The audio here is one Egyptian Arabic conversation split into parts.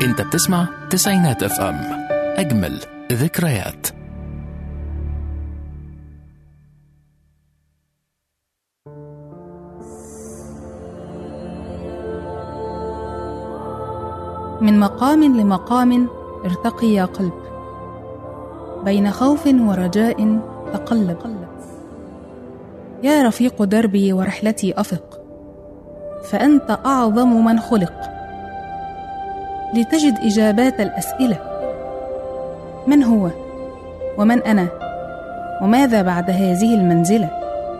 انت بتسمع تسعينات اف ام اجمل ذكريات من مقام لمقام ارتقي يا قلب بين خوف ورجاء تقلب يا رفيق دربي ورحلتي افق فانت اعظم من خلق لتجد اجابات الاسئله من هو ومن انا وماذا بعد هذه المنزله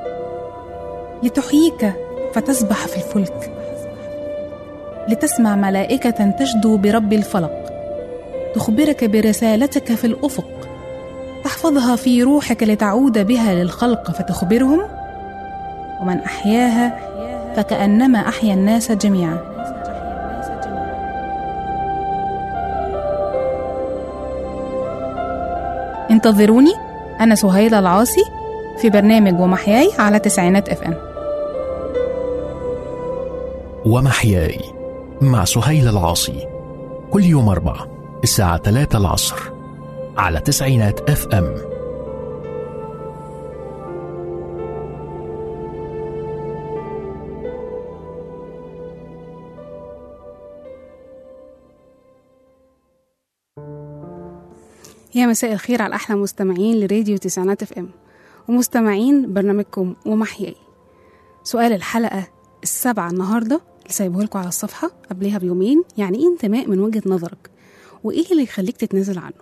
لتحييك فتسبح في الفلك لتسمع ملائكة تجدو برب الفلق تخبرك برسالتك في الأفق تحفظها في روحك لتعود بها للخلق فتخبرهم ومن أحياها فكأنما أحيا الناس جميعا انتظروني أنا سهيلة العاصي في برنامج ومحياي على تسعينات اف ام ومحياي مع سهيل العاصي كل يوم أربع الساعة 3 العصر على تسعينات اف ام يا مساء الخير على أحلى مستمعين لراديو تسعينات اف ام ومستمعين برنامجكم ومحياي سؤال الحلقة السابعة النهاردة اللي سايبه لكم على الصفحة قبلها بيومين يعني ايه انتماء من وجهة نظرك وايه اللي يخليك تتنازل عنه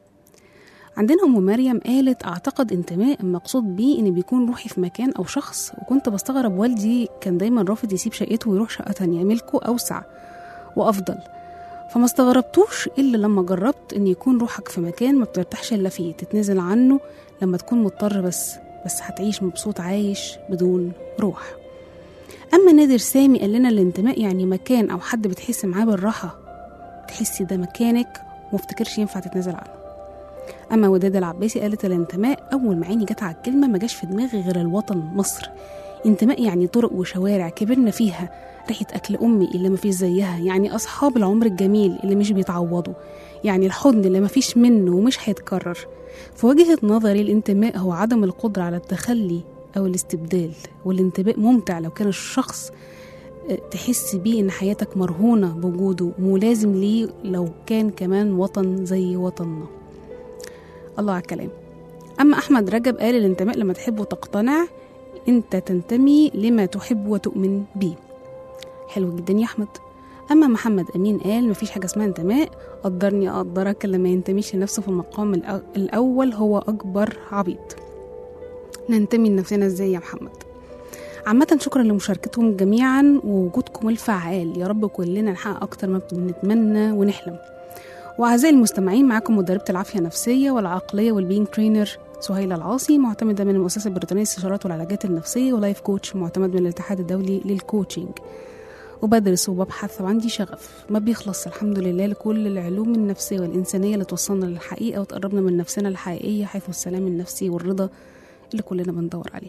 عندنا أم مريم قالت أعتقد انتماء المقصود بيه إن بيكون روحي في مكان أو شخص وكنت بستغرب والدي كان دايما رافض يسيب شقته ويروح شقة تانية ملكه أوسع وأفضل فما استغربتوش إلا لما جربت إن يكون روحك في مكان ما بترتاحش إلا فيه تتنازل عنه لما تكون مضطر بس بس هتعيش مبسوط عايش بدون روح أما نادر سامي قال لنا الانتماء يعني مكان أو حد بتحس معاه بالراحة تحسي ده مكانك ومفتكرش ينفع تتنازل عنه أما وداد العباسي قالت الانتماء أول ما عيني جت على الكلمة ما جاش في دماغي غير الوطن مصر انتماء يعني طرق وشوارع كبرنا فيها ريحة أكل أمي اللي ما فيش زيها يعني أصحاب العمر الجميل اللي مش بيتعوضوا يعني الحضن اللي ما فيش منه ومش هيتكرر في وجهة نظري الانتماء هو عدم القدرة على التخلي أو الاستبدال والانتماء ممتع لو كان الشخص تحس بيه إن حياتك مرهونة بوجوده ملازم ليه لو كان كمان وطن زي وطننا الله على الكلام أما أحمد رجب قال الانتماء لما تحب وتقتنع أنت تنتمي لما تحب وتؤمن بيه حلو جدا يا أحمد أما محمد أمين قال مفيش حاجة اسمها انتماء قدرني أقدرك اللي ما ينتميش لنفسه في المقام الأ- الأول هو أكبر عبيط ننتمي لنفسنا ازاي يا محمد عامة شكرا لمشاركتهم جميعا ووجودكم الفعال يا رب كلنا نحقق أكتر ما بنتمنى ونحلم وأعزائي المستمعين معاكم مدربة العافية النفسية والعقلية والبين ترينر سهيلة العاصي معتمدة من المؤسسة البريطانية للاستشارات والعلاجات النفسية ولايف كوتش معتمد من الاتحاد الدولي للكوتشنج وبدرس وببحث وعندي شغف ما بيخلص الحمد لله لكل العلوم النفسية والإنسانية اللي توصلنا للحقيقة وتقربنا من نفسنا الحقيقية حيث السلام النفسي والرضا اللي كلنا بندور عليه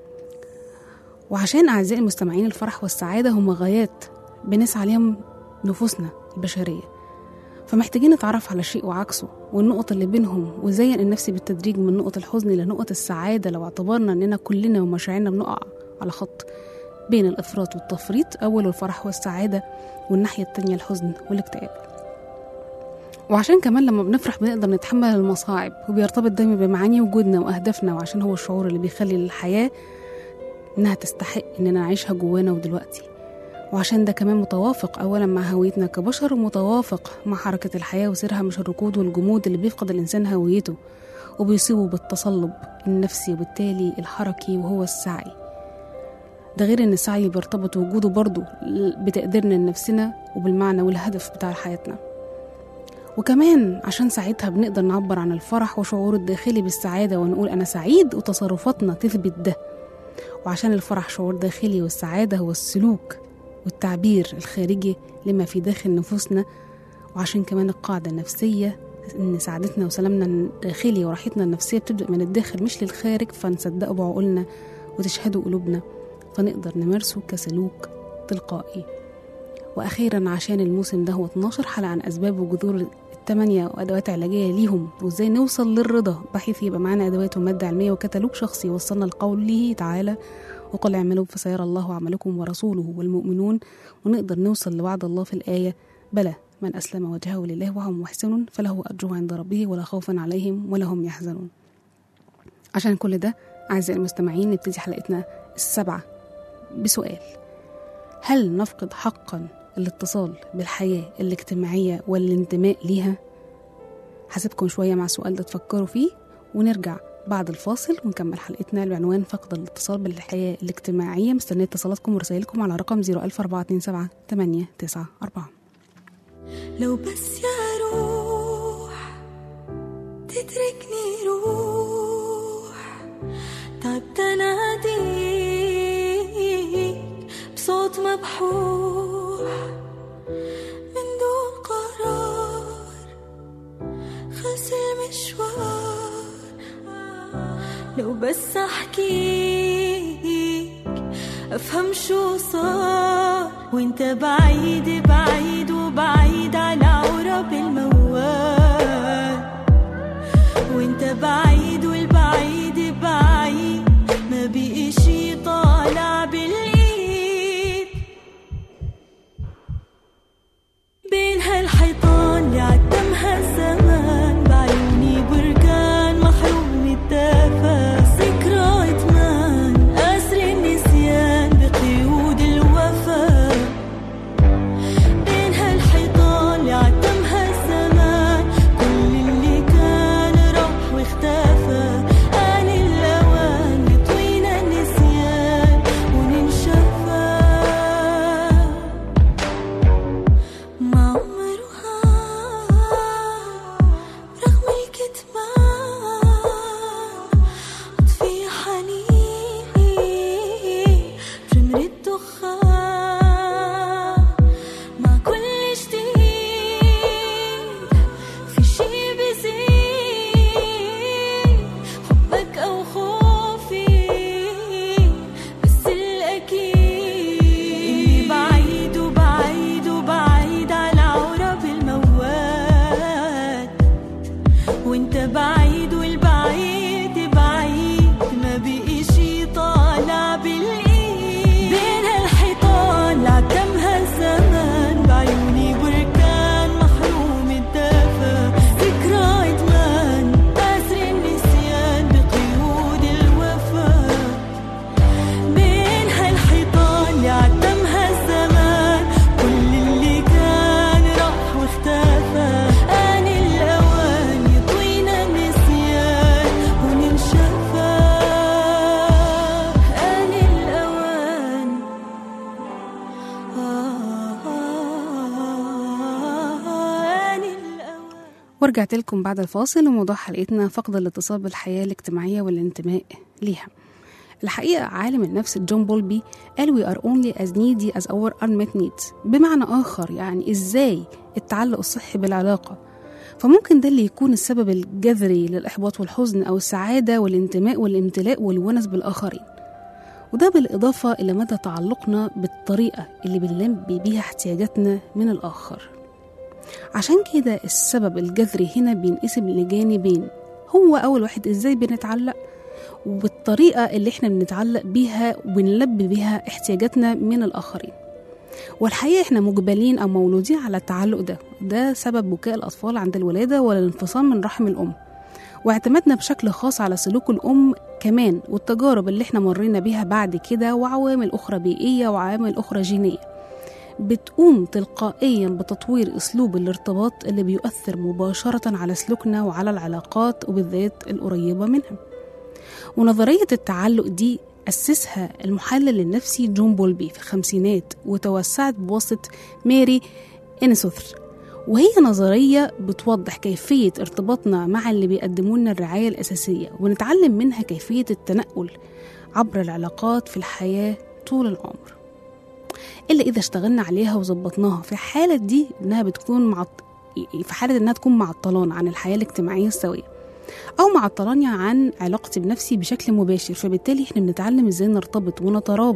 وعشان أعزائي المستمعين الفرح والسعادة هم غايات بنسعى عليهم نفوسنا البشرية فمحتاجين نتعرف على شيء وعكسه والنقط اللي بينهم وزين النفس بالتدريج من نقط الحزن لنقط السعادة لو اعتبرنا إننا كلنا ومشاعرنا بنقع على خط بين الإفراط والتفريط أول الفرح والسعادة والناحية التانية الحزن والاكتئاب وعشان كمان لما بنفرح بنقدر نتحمل المصاعب وبيرتبط دايما بمعاني وجودنا وأهدافنا وعشان هو الشعور اللي بيخلي الحياة إنها تستحق إننا نعيشها جوانا ودلوقتي وعشان ده كمان متوافق أولا مع هويتنا كبشر ومتوافق مع حركة الحياة وسيرها مش الركود والجمود اللي بيفقد الإنسان هويته وبيصيبه بالتصلب النفسي وبالتالي الحركي وهو السعي ده غير ان السعي بيرتبط وجوده برضه بتقديرنا لنفسنا وبالمعنى والهدف بتاع حياتنا وكمان عشان ساعتها بنقدر نعبر عن الفرح وشعور الداخلي بالسعادة ونقول أنا سعيد وتصرفاتنا تثبت ده وعشان الفرح شعور داخلي والسعادة هو السلوك والتعبير الخارجي لما في داخل نفوسنا وعشان كمان القاعدة النفسية إن سعادتنا وسلامنا الداخلي وراحتنا النفسية بتبدأ من الداخل مش للخارج فنصدقه بعقولنا وتشهده قلوبنا فنقدر نمارسه كسلوك تلقائي وأخيرا عشان الموسم ده هو 12 حلقة عن أسباب وجذور الثمانية وأدوات علاجية ليهم وإزاي نوصل للرضا بحيث يبقى معانا أدوات ومادة علمية وكتالوج شخصي وصلنا لقوله تعالى وقل اعملوا فسيرى الله عملكم ورسوله والمؤمنون ونقدر نوصل لوعد الله في الآية بلى من أسلم وجهه لله وهو محسن فله أجره عند ربه ولا خوف عليهم ولا هم يحزنون عشان كل ده أعزائي المستمعين نبتدي حلقتنا السبعة بسؤال هل نفقد حقا الاتصال بالحياة الاجتماعية والانتماء ليها؟ هسيبكم شوية مع السؤال ده تفكروا فيه ونرجع بعد الفاصل ونكمل حلقتنا بعنوان فقد الاتصال بالحياة الاجتماعية مستنية اتصالاتكم ورسائلكم على رقم 01427 894 لو بس يا روح تتركني روح تعبت اناديك بصوت مبحوح من دون قرار خلص المشوار لو بس احكيك افهم شو صار وانت بعيد بعيد وبعيد على عرب الموال وانت بعيد والبعيد بعيد ما بقي شي طالع بالايد بين هالحيطان اللي عتمها الزمان بعيوني بركان محروم الدفا ذكرى ادمان اسر النسيان بقيود الوفا بين هالحيطان اللي عتمها الزمان كل اللي كان راح واختفى آن الأوان يطوينا النسيان وننشفى ما عمرها رغم الكتمان أطفي حنيني بجمر الدخان مع كل جديد في شي بزيد حبك أو خوفي بس الأكيد إني بعيد وبعيد وبعيد على عرب الموال وانت بعيد والبعيد بعيد ما بقي شي طالع بالايد بين هالحيطان لعتمها الزمان بعيوني بركان محروم الدفا ذكرى ادمان اسر النسيان بقيود الوفا بين هالحيطان اللي عتمها الزمان كل اللي كان راح واختفى آن الأوان يطوينا النسيان وننشفى آن الأوان آن الأوان ورجعت لكم بعد الفاصل وموضوع حلقتنا فقد الاتصال بالحياة الاجتماعية والانتماء ليها الحقيقة عالم النفس جون بولبي قال we are only as needy as our unmet needs بمعنى آخر يعني إزاي التعلق الصحي بالعلاقة فممكن ده اللي يكون السبب الجذري للإحباط والحزن أو السعادة والانتماء والامتلاء والونس بالآخرين وده بالإضافة إلى مدى تعلقنا بالطريقة اللي بنلبي بيها احتياجاتنا من الآخر عشان كده السبب الجذري هنا بينقسم لجانبين هو أول واحد إزاي بنتعلق وبالطريقة اللي احنا بنتعلق بيها وبنلبي بيها احتياجاتنا من الآخرين والحقيقة احنا مجبلين أو مولودين على التعلق ده ده سبب بكاء الأطفال عند الولادة والانفصام من رحم الأم واعتمادنا بشكل خاص على سلوك الأم كمان والتجارب اللي احنا مرينا بيها بعد كده وعوامل أخرى بيئية وعوامل أخرى جينية بتقوم تلقائيا بتطوير أسلوب الارتباط اللي بيؤثر مباشرة على سلوكنا وعلى العلاقات وبالذات القريبة منها ونظرية التعلق دي أسسها المحلل النفسي جون بولبي في الخمسينات وتوسعت بواسطة ماري إنسوثر وهي نظرية بتوضح كيفية ارتباطنا مع اللي بيقدموا لنا الرعاية الأساسية ونتعلم منها كيفية التنقل عبر العلاقات في الحياة طول العمر إلا إذا اشتغلنا عليها وظبطناها في الحالة دي إنها بتكون مع في حالة إنها تكون معطلان عن الحياة الاجتماعية السوية أو معطلاني عن علاقتي بنفسي بشكل مباشر فبالتالي إحنا بنتعلم إزاي نرتبط ونترابط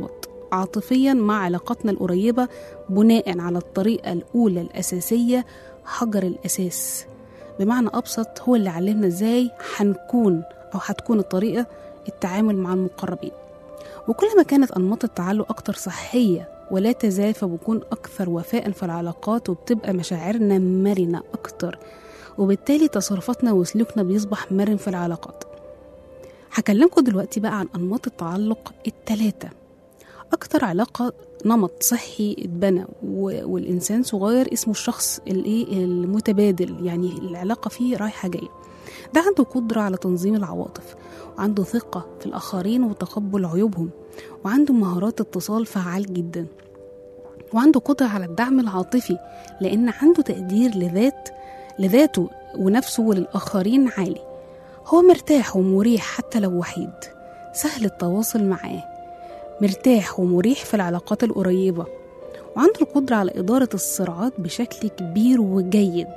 عاطفيا مع علاقاتنا القريبة بناء على الطريقة الأولى الأساسية حجر الأساس بمعنى أبسط هو اللي علمنا إزاي هنكون أو هتكون الطريقة التعامل مع المقربين وكل ما كانت أنماط التعلق أكتر صحية ولا تزال فبكون أكثر وفاء في العلاقات وبتبقى مشاعرنا مرنة أكتر وبالتالي تصرفاتنا وسلوكنا بيصبح مرن في العلاقات هكلمكم دلوقتي بقى عن أنماط التعلق التلاتة أكتر علاقة نمط صحي اتبنى و- والإنسان صغير اسمه الشخص الإيه المتبادل يعني العلاقة فيه رايحة جاية ده عنده قدرة على تنظيم العواطف وعنده ثقة في الآخرين وتقبل عيوبهم وعنده مهارات اتصال فعال جدا وعنده قدرة على الدعم العاطفي لأن عنده تقدير لذات لذاته ونفسه وللآخرين عالي هو مرتاح ومريح حتى لو وحيد سهل التواصل معاه مرتاح ومريح في العلاقات القريبة وعنده القدرة على إدارة الصراعات بشكل كبير وجيد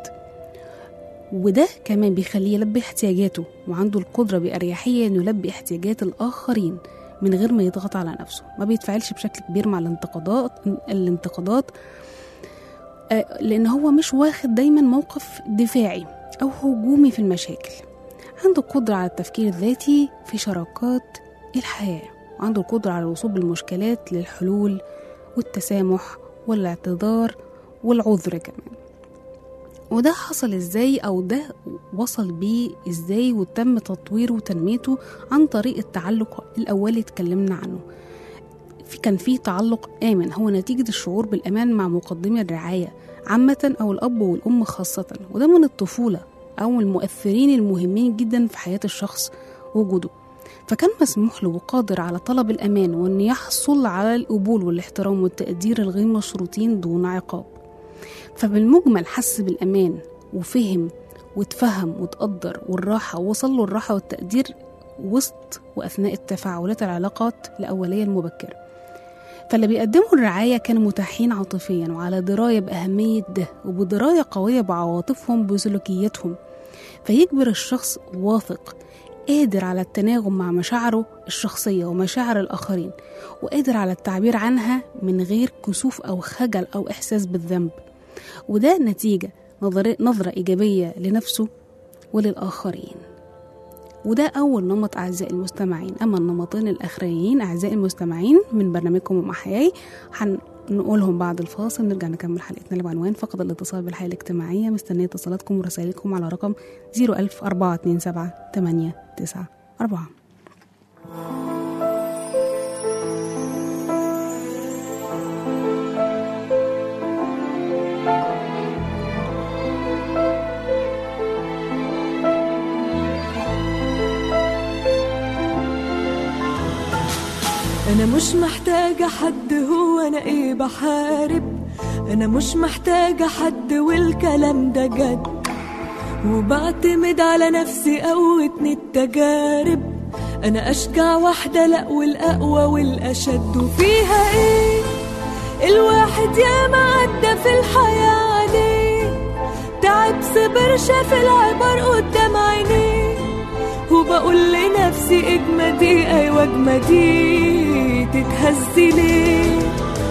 وده كمان بيخليه يلبي احتياجاته وعنده القدرة بأريحية إنه يلبي احتياجات الآخرين من غير ما يضغط على نفسه ما بيتفاعلش بشكل كبير مع الانتقادات الانتقادات آه، لأن هو مش واخد دايما موقف دفاعي أو هجومي في المشاكل عنده قدرة على التفكير الذاتي في شراكات الحياة وعنده القدرة على الوصول بالمشكلات للحلول والتسامح والاعتذار والعذر كمان وده حصل ازاي او ده وصل بيه ازاي وتم تطويره وتنميته عن طريق التعلق الاولي اتكلمنا عنه في كان في تعلق آمن هو نتيجة الشعور بالأمان مع مقدمي الرعاية عامة أو الأب والأم خاصة وده من الطفولة أو المؤثرين المهمين جدا في حياة الشخص وجوده فكان مسموح له وقادر على طلب الأمان وأن يحصل على القبول والاحترام والتقدير الغير مشروطين دون عقاب فبالمجمل حس بالأمان وفهم وتفهم وتقدر والراحة ووصل له الراحة والتقدير وسط وأثناء التفاعلات العلاقات الأولية المبكرة فاللي بيقدموا الرعاية كانوا متاحين عاطفيا وعلى دراية بأهمية ده وبدراية قوية بعواطفهم بسلوكياتهم فيجبر الشخص واثق قادر على التناغم مع مشاعره الشخصية ومشاعر الآخرين وقادر على التعبير عنها من غير كسوف أو خجل أو إحساس بالذنب وده نتيجة نظر- نظرة إيجابية لنفسه وللآخرين وده أول نمط أعزائي المستمعين أما النمطين الأخرين أعزائي المستمعين من برنامجكم أم أحياي هنقولهم بعد الفاصل نرجع نكمل حلقتنا اللي بعنوان فقد الاتصال بالحياة الاجتماعية مستنية اتصالاتكم ورسائلكم على رقم 00427 894 أنا مش محتاجة حد هو أنا إيه بحارب أنا مش محتاجة حد والكلام ده جد وبعتمد على نفسي قوتني التجارب أنا أشجع واحدة لأ والأقوى والأشد وفيها إيه الواحد ياما عدى في الحياة عليه تعب صبر شاف العبر قدام عينيه وبقول لنفسي اجمدي ايوه اجمدي تتهزي ليه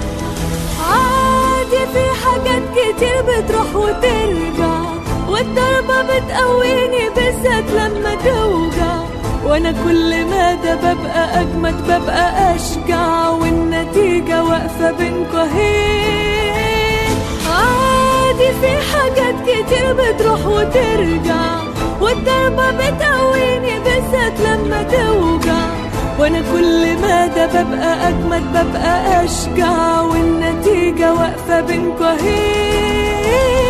عادي في حاجات كتير بتروح وترجع والضربة بتقويني بالذات لما توجع وانا كل ما ده ببقى اجمد ببقى اشجع والنتيجة واقفة بينكوا اهي عادي في حاجات كتير بتروح وترجع والضربة بتقويني بالذات لما توجع وانا كل ما ده ببقى اجمد ببقى اشجع والنتيجة واقفة بينكوا اهي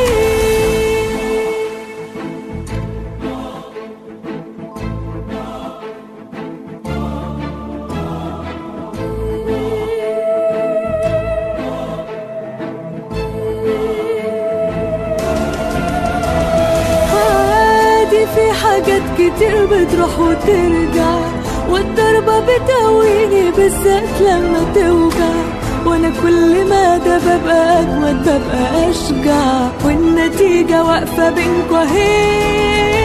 عادي في حاجات كتير بتروح وترجع والضربة بتقويني بالذات لما توجع وانا كل ما ده ببقى اجمد ببقى اشجع والنتيجة واقفة بينكوا اهي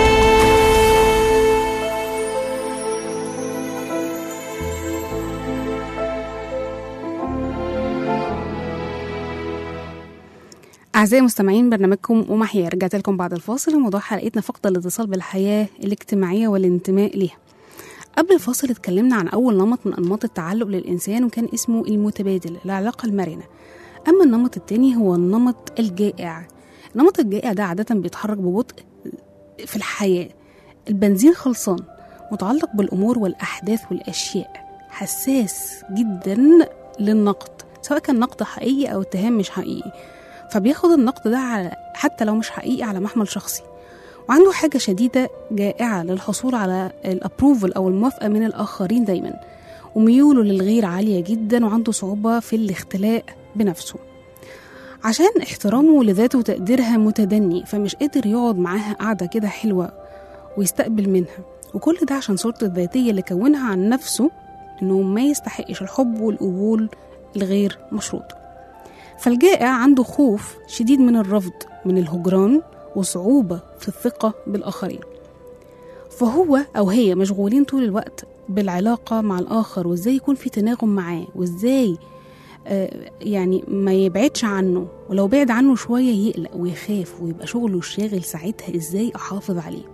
أعزائي المستمعين برنامجكم ومحيا رجعت لكم بعد الفاصل وموضوع حلقتنا فقد الاتصال بالحياة الاجتماعية والانتماء ليها قبل الفاصل اتكلمنا عن أول نمط من أنماط التعلق للإنسان وكان اسمه المتبادل العلاقة المرنة أما النمط التاني هو النمط الجائع النمط الجائع ده عادة بيتحرك ببطء في الحياة البنزين خلصان متعلق بالأمور والأحداث والأشياء حساس جدا للنقد سواء كان نقد حقيقي أو اتهام مش حقيقي فبياخد النقد ده على حتى لو مش حقيقي على محمل شخصي وعنده حاجة شديدة جائعة للحصول على الابروفل أو الموافقة من الآخرين دايما وميوله للغير عالية جدا وعنده صعوبة في الاختلاء بنفسه عشان احترامه لذاته وتقديرها متدني فمش قادر يقعد معاها قعدة كده حلوة ويستقبل منها وكل ده عشان صورته الذاتية اللي كونها عن نفسه إنه ما يستحقش الحب والقبول الغير مشروط فالجائع عنده خوف شديد من الرفض من الهجران وصعوبة في الثقة بالآخرين فهو أو هي مشغولين طول الوقت بالعلاقة مع الآخر وإزاي يكون في تناغم معاه وإزاي آه، يعني ما يبعدش عنه ولو بعد عنه شوية يقلق ويخاف ويبقى شغله الشاغل ساعتها إزاي أحافظ عليه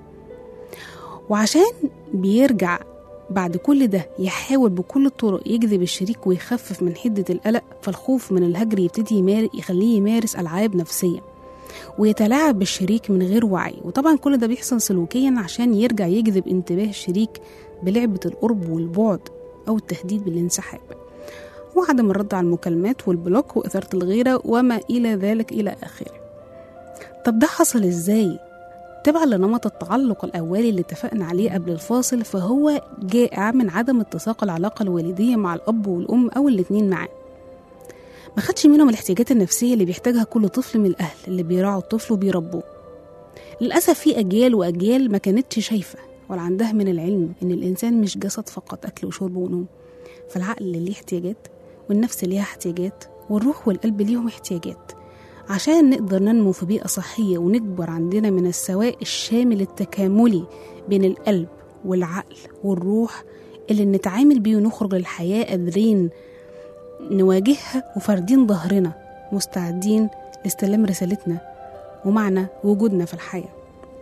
وعشان بيرجع بعد كل ده يحاول بكل الطرق يجذب الشريك ويخفف من حدة القلق فالخوف من الهجر يبتدي يمار يخليه يمارس ألعاب نفسية ويتلاعب بالشريك من غير وعي وطبعا كل ده بيحصل سلوكيا عشان يرجع يجذب انتباه الشريك بلعبة القرب والبعد أو التهديد بالانسحاب وعدم الرد على المكالمات والبلوك وإثارة الغيرة وما إلى ذلك إلى آخره طب ده حصل إزاي؟ تبعا لنمط التعلق الأولي اللي اتفقنا عليه قبل الفاصل فهو جائع من عدم اتساق العلاقة الوالدية مع الأب والأم أو الاتنين معاه ما خدش منهم الاحتياجات النفسية اللي بيحتاجها كل طفل من الأهل اللي بيراعوا الطفل وبيربوه للأسف في أجيال وأجيال ما كانتش شايفة ولا عندها من العلم إن الإنسان مش جسد فقط أكل وشرب ونوم فالعقل ليه احتياجات والنفس ليها احتياجات والروح والقلب ليهم احتياجات عشان نقدر ننمو في بيئة صحية ونكبر عندنا من السواء الشامل التكاملي بين القلب والعقل والروح اللي نتعامل بيه ونخرج للحياة قادرين نواجهها وفاردين ظهرنا مستعدين لاستلام رسالتنا ومعنى وجودنا في الحياة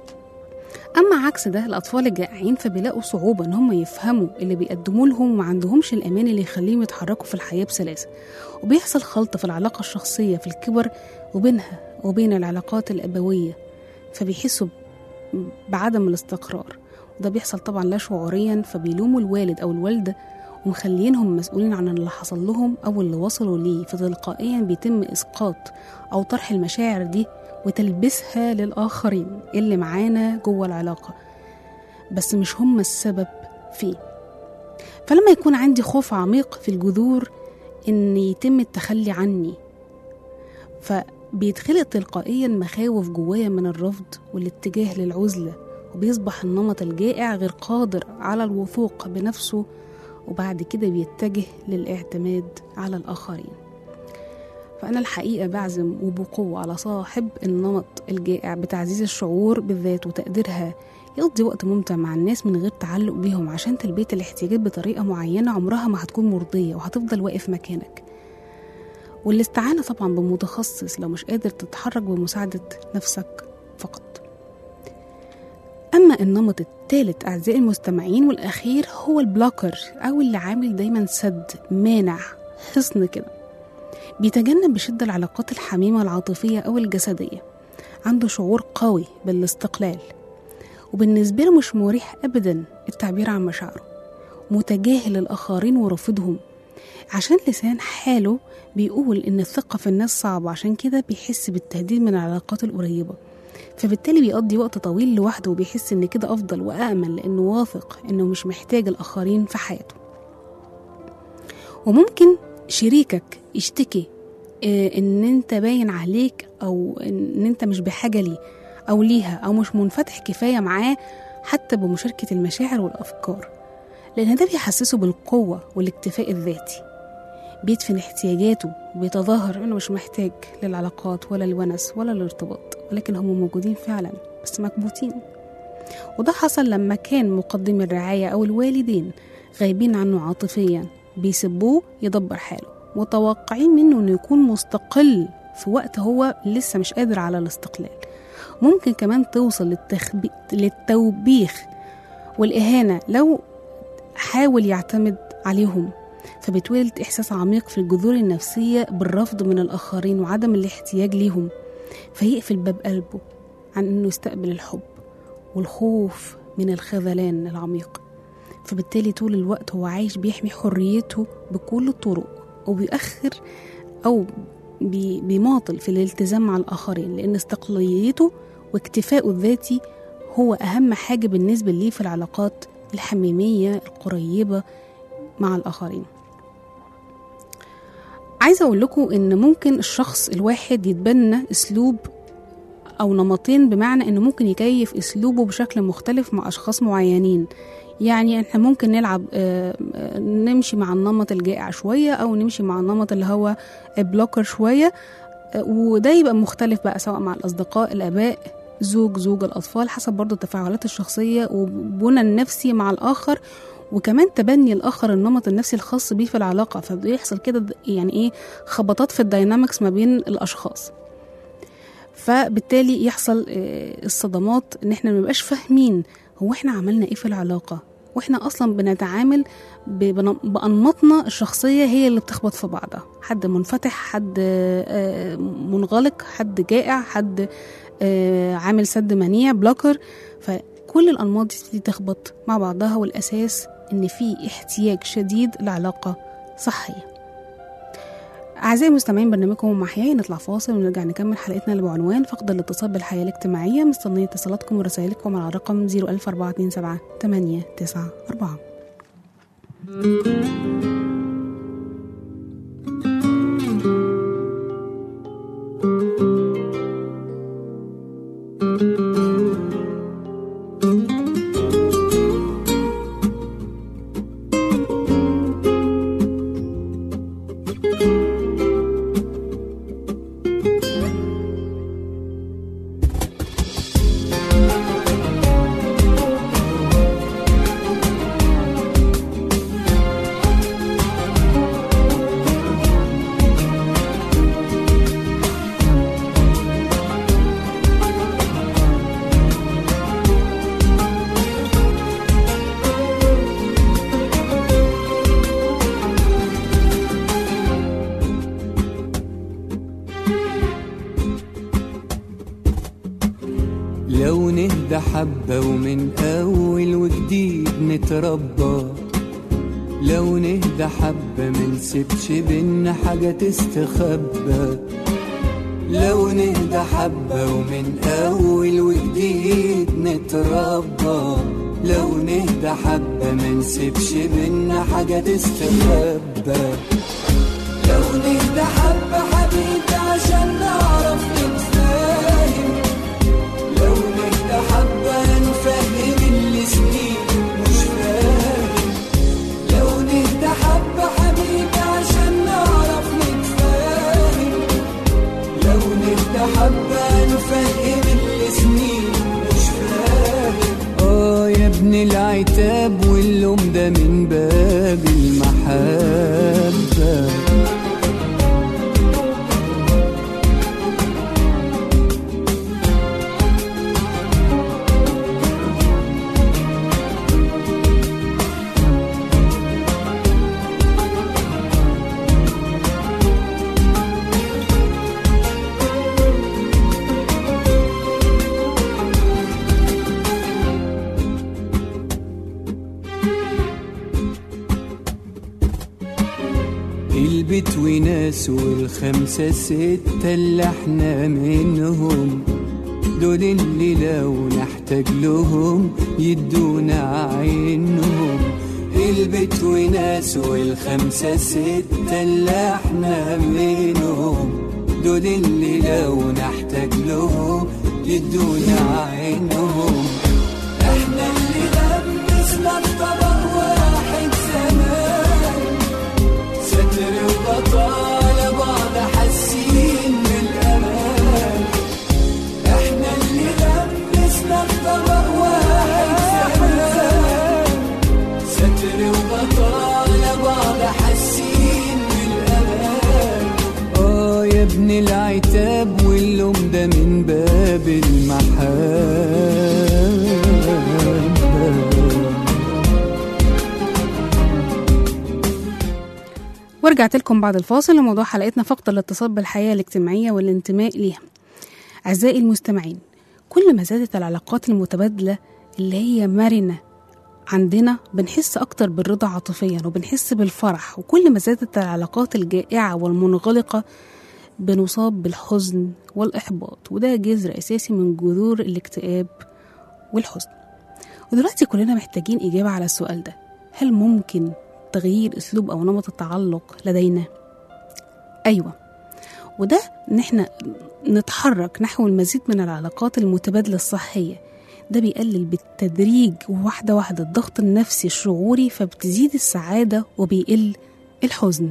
أما عكس ده الأطفال الجائعين فبيلاقوا صعوبة إن هم يفهموا اللي بيقدموه لهم وما عندهمش الأمان اللي يخليهم يتحركوا في الحياة بسلاسة وبيحصل خلط في العلاقة الشخصية في الكبر وبينها وبين العلاقات الأبوية فبيحسوا بعدم الاستقرار وده بيحصل طبعا لا شعوريا فبيلوموا الوالد أو الوالدة ومخلينهم مسؤولين عن اللي حصل لهم أو اللي وصلوا ليه فتلقائيا بيتم إسقاط أو طرح المشاعر دي وتلبسها للآخرين اللي معانا جوه العلاقة بس مش هم السبب فيه فلما يكون عندي خوف عميق في الجذور إن يتم التخلي عني فبيتخلق تلقائيا مخاوف جوايا من الرفض والاتجاه للعزلة وبيصبح النمط الجائع غير قادر على الوثوق بنفسه وبعد كده بيتجه للاعتماد على الآخرين فأنا الحقيقة بعزم وبقوة على صاحب النمط الجائع بتعزيز الشعور بالذات وتقديرها يقضي وقت ممتع مع الناس من غير تعلق بيهم عشان تلبية الاحتياجات بطريقة معينة عمرها ما هتكون مرضية وهتفضل واقف مكانك والاستعانة طبعا بمتخصص لو مش قادر تتحرك بمساعدة نفسك فقط أما النمط الثالث أعزائي المستمعين والأخير هو البلوكر أو اللي عامل دايما سد مانع حصن كده بيتجنب بشدة العلاقات الحميمة العاطفية أو الجسدية عنده شعور قوي بالاستقلال وبالنسبة له مش مريح أبدا التعبير عن مشاعره متجاهل الآخرين ورافضهم عشان لسان حاله بيقول إن الثقة في الناس صعبة عشان كده بيحس بالتهديد من العلاقات القريبة فبالتالي بيقضي وقت طويل لوحده وبيحس إن كده أفضل وأأمن لأنه واثق إنه مش محتاج الآخرين في حياته وممكن شريكك يشتكي آه، ان انت باين عليك او ان انت مش بحاجه ليه او ليها او مش منفتح كفايه معاه حتى بمشاركه المشاعر والافكار لان ده بيحسسه بالقوه والاكتفاء الذاتي بيدفن احتياجاته وبيتظاهر انه مش محتاج للعلاقات ولا الونس ولا الارتباط ولكن هم موجودين فعلا بس مكبوتين وده حصل لما كان مقدم الرعاية أو الوالدين غايبين عنه عاطفيا بيسبوه يدبر حاله متوقعين منه انه يكون مستقل في وقت هو لسه مش قادر على الاستقلال ممكن كمان توصل للتخبي... للتوبيخ والإهانة لو حاول يعتمد عليهم فبتولد إحساس عميق في الجذور النفسية بالرفض من الآخرين وعدم الاحتياج ليهم فيقفل باب قلبه عن إنه يستقبل الحب والخوف من الخذلان العميق فبالتالي طول الوقت هو عايش بيحمي حريته بكل الطرق وبيأخر أو بي- بيماطل في الالتزام مع الآخرين لأن استقلاليته واكتفائه الذاتي هو أهم حاجة بالنسبة ليه في العلاقات الحميمية القريبة مع الآخرين عايزة أقول لكم إن ممكن الشخص الواحد يتبنى أسلوب أو نمطين بمعنى إنه ممكن يكيف أسلوبه بشكل مختلف مع أشخاص معينين يعني احنا ممكن نلعب آه، آه، نمشي مع النمط الجائع شوية أو نمشي مع النمط اللي هو بلوكر شوية آه، وده يبقى مختلف بقى سواء مع الأصدقاء الآباء زوج زوج الأطفال حسب برضو التفاعلات الشخصية وبنى النفسي مع الآخر وكمان تبني الآخر النمط النفسي الخاص بيه في العلاقة فبيحصل كده د- يعني إيه خبطات في الداينامكس ما بين الأشخاص فبالتالي يحصل آه، الصدمات ان احنا مبقاش فاهمين هو احنا عملنا ايه في العلاقة واحنا اصلا بنتعامل ب- بن- بانماطنا الشخصية هي اللي بتخبط في بعضها حد منفتح حد آه، منغلق حد جائع حد آه، عامل سد منيع بلوكر فكل الانماط دي تخبط مع بعضها والاساس ان في احتياج شديد لعلاقة صحية أعزائي المستمعين برنامجكم محياي نطلع فاصل ونرجع نكمل حلقتنا اللي بعنوان فقد الاتصال بالحياة الاجتماعية مستنية اتصالاتكم ورسائلكم على رقم 01427 894 لو نهدى حبة ومن أول وجديد نتربى لو نهدى حبة منسيبش بينا حاجة تستخبى لو نهدى حبة ومن أول وجديد نتربى لو نهدى حبة منسيبش بينا حاجة تستخبى لو نهدى حبة حبيبي عشان نعرف نتفاهم لو نهدى حبة نفهم اللي سنين مش فاهم لو نهدى حبة حبيبي عشان نعرف نتفاهم لو نهدى حبة نفهم اللي سنين مش فاهم اه يا ابن العتاب واللوم ده من باب المحبه البيت وناس والخمسة ستة اللي احنا منهم دول اللي لو نحتاج لهم يدونا عينهم البيت وناس والخمسة ستة اللي احنا منهم دول اللي لو نحتاج لهم يدونا عينهم احنا اللي لبسنا الطبق واحد زمان ستر وبطالة بعض حاسين بالأمان احنا اللي لبسنا الطبق واحد زمان ستر وبطالة بعض حاسين بالأمان اه يا ابن ابن العتاب واللوم ده من باب المحبة ورجعت لكم بعد الفاصل لموضوع حلقتنا فقط الاتصال بالحياة الاجتماعية والانتماء ليها أعزائي المستمعين كل ما زادت العلاقات المتبادلة اللي هي مرنة عندنا بنحس أكتر بالرضا عاطفيا وبنحس بالفرح وكل ما زادت العلاقات الجائعة والمنغلقة بنصاب بالحزن والإحباط وده جذر أساسي من جذور الاكتئاب والحزن ودلوقتي كلنا محتاجين إجابة على السؤال ده هل ممكن تغيير أسلوب أو نمط التعلق لدينا؟ أيوة وده إن إحنا نتحرك نحو المزيد من العلاقات المتبادلة الصحية ده بيقلل بالتدريج واحدة واحدة الضغط النفسي الشعوري فبتزيد السعادة وبيقل الحزن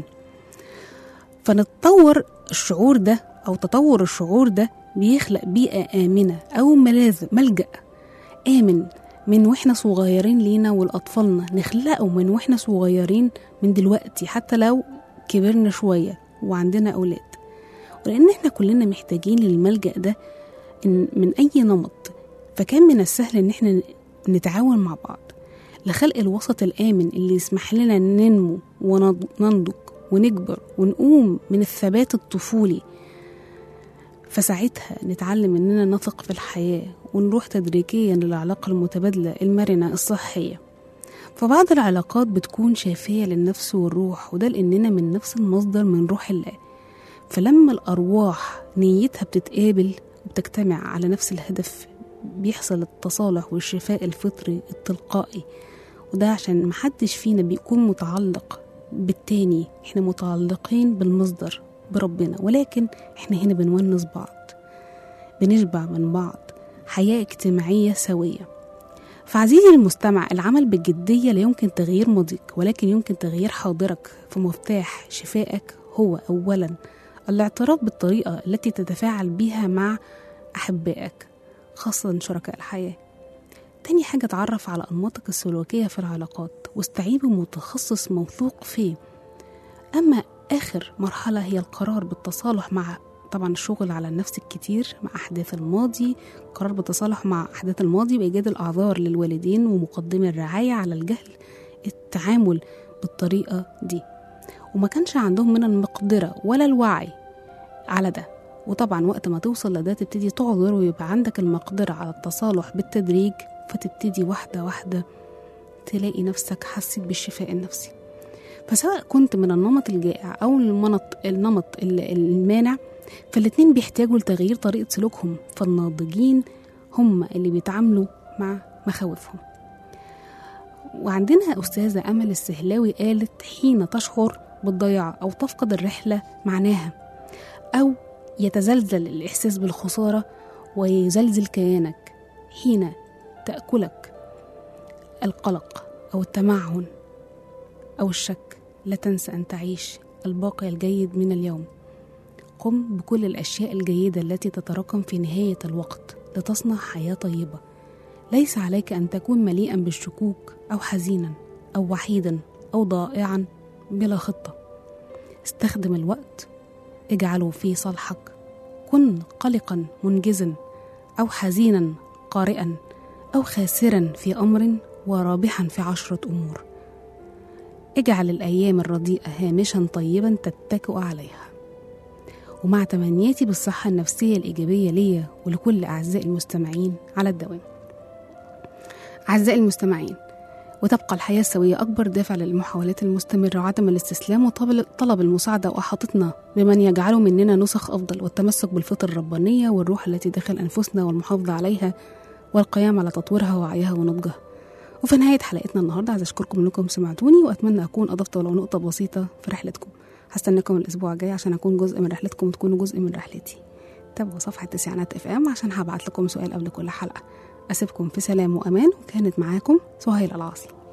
فنتطور الشعور ده أو تطور الشعور ده بيخلق بيئة آمنة أو ملاذ ملجأ آمن من واحنا صغيرين لينا ولأطفالنا نخلقه من واحنا صغيرين من دلوقتي حتى لو كبرنا شوية وعندنا أولاد ولأن احنا كلنا محتاجين للملجأ ده إن- من أي نمط فكان من السهل إن احنا نتعاون مع بعض لخلق الوسط الآمن اللي يسمح لنا ننمو وننضج ونكبر ونقوم من الثبات الطفولي فساعتها نتعلم إننا نثق في الحياة ونروح تدريجيا للعلاقة المتبادلة المرنة الصحية فبعض العلاقات بتكون شافية للنفس والروح وده لأننا من نفس المصدر من روح الله فلما الأرواح نيتها بتتقابل وبتجتمع على نفس الهدف بيحصل التصالح والشفاء الفطري التلقائي وده عشان محدش فينا بيكون متعلق بالتاني احنا متعلقين بالمصدر بربنا ولكن احنا هنا بنونس بعض بنشبع من بعض حياة اجتماعية سوية فعزيزي المستمع العمل بجدية لا يمكن تغيير ماضيك ولكن يمكن تغيير حاضرك فمفتاح شفائك هو أولا الاعتراف بالطريقة التي تتفاعل بها مع أحبائك خاصة شركاء الحياة تاني حاجة اتعرف على أنماطك السلوكية في العلاقات واستعين بمتخصص موثوق فيه أما آخر مرحلة هي القرار بالتصالح مع طبعا الشغل على النفس الكتير مع أحداث الماضي قرار بالتصالح مع أحداث الماضي بإيجاد الأعذار للوالدين ومقدمي الرعاية على الجهل التعامل بالطريقة دي وما كانش عندهم من المقدرة ولا الوعي على ده وطبعا وقت ما توصل لده تبتدي تعذر ويبقى عندك المقدرة على التصالح بالتدريج فتبتدي واحدة واحدة تلاقي نفسك حسيت بالشفاء النفسي فسواء كنت من النمط الجائع أو المنط النمط ال- المانع فالاتنين بيحتاجوا لتغيير طريقة سلوكهم فالناضجين هم اللي بيتعاملوا مع مخاوفهم وعندنا أستاذة أمل السهلاوي قالت حين تشعر بالضياع أو تفقد الرحلة معناها أو يتزلزل الإحساس بالخسارة ويزلزل كيانك حين تأكلك القلق أو التمعن أو الشك لا تنسى أن تعيش الباقي الجيد من اليوم قم بكل الأشياء الجيدة التي تتراكم في نهاية الوقت لتصنع حياة طيبة ليس عليك أن تكون مليئا بالشكوك أو حزينا أو وحيدا أو ضائعا بلا خطة استخدم الوقت اجعله في صالحك كن قلقا منجزا أو حزينا قارئا أو خاسرا في أمر ورابحا في عشرة أمور اجعل الأيام الرديئة هامشا طيبا تتكئ عليها ومع تمنياتي بالصحة النفسية الإيجابية ليا ولكل أعزائي المستمعين على الدوام أعزائي المستمعين وتبقى الحياة السوية أكبر دافع للمحاولات المستمرة وعدم الاستسلام وطلب المساعدة وأحاطتنا بمن يجعل مننا نسخ أفضل والتمسك بالفطر الربانية والروح التي داخل أنفسنا والمحافظة عليها والقيام على تطويرها ووعيها ونضجها وفي نهاية حلقتنا النهاردة عايز أشكركم إنكم سمعتوني وأتمنى أكون أضفت ولو نقطة بسيطة في رحلتكم هستناكم الأسبوع الجاي عشان أكون جزء من رحلتكم وتكونوا جزء من رحلتي تابعوا صفحة تسعينات اف ام عشان هبعت لكم سؤال قبل كل حلقة أسيبكم في سلام وأمان وكانت معاكم سهيل العاصي